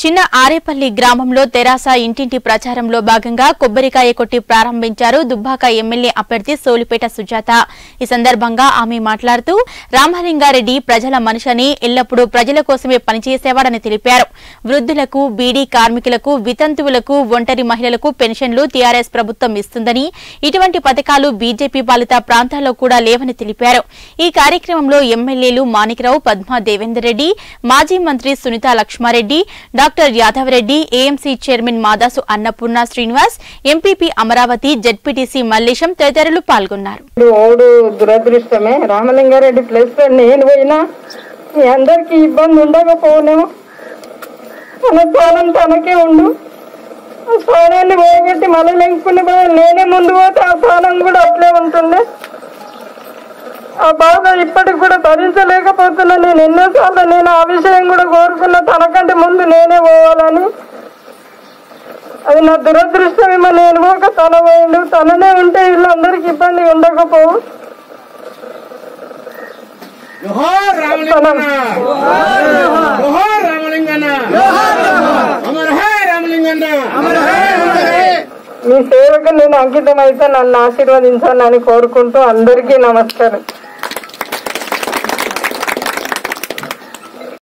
చిన్న ఆరేపల్లి గ్రామంలో తెరాస ఇంటింటి ప్రచారంలో భాగంగా కొబ్బరికాయ కొట్టి ప్రారంభించారు దుబ్బాక ఎమ్మెల్యే అభ్యర్థి సోలిపేట సుజాత ఈ సందర్భంగా ఆమె మాట్లాడుతూ రామలింగారెడ్డి ప్రజల మనిషని ఎల్లప్పుడూ ప్రజల కోసమే పనిచేసేవాడని తెలిపారు వృద్ధులకు బీడీ కార్మికులకు వితంతువులకు ఒంటరి మహిళలకు పెన్షన్లు టీఆర్ఎస్ ప్రభుత్వం ఇస్తుందని ఇటువంటి పథకాలు బీజేపీ పాలిత ప్రాంతాల్లో కూడా లేవని తెలిపారు ఈ కార్యక్రమంలో ఎమ్మెల్యేలు మాణిక్రావు పద్మా దేవేందర్ రెడ్డి మాజీ మంత్రి Sunitha Laxma Reddy doctor Yadav Reddy AMC chairman Madasu Annapurna Srinivas MPP Amaravati ZPTC Mallesham తదితరులు పాల్గొన్నారు ఇప్పుడు ఓడు దురదృష్టమే రామలింగారెడ్డి ప్లస్ నేను పోయినా మీ అందరికి ఇబ్బంది ఉండకపోను తన స్థానం తనకే ఉండు ఆ స్థానాన్ని పోగొట్టి మళ్ళీ లెంకుని నేనే ముందు పోతే ఆ స్థానం కూడా అట్లే ఉంటుండే ఆ బాధ ఇప్పటికి కూడా భరించలేకపోతున్నా నేను ఎన్నోసార్లు నేను ఆ విషయం కూడా కోరుకున్నా తనకంటే ముందు నేనే పోవాలని అది నా దురదృష్టమేమో నేను పోక తన పోయిండు తననే ఉంటే వీళ్ళందరికీ ఇబ్బంది ఉండకపోవు జోహార్ రామలింగన్న జోహార్ రామలింగన్న అమర్ హే రామలింగన్న మీ సేవకు నేను అంకితం అయితే నన్ను ఆశీర్వదించాలని కోరుకుంటూ అందరికీ నమస్కారం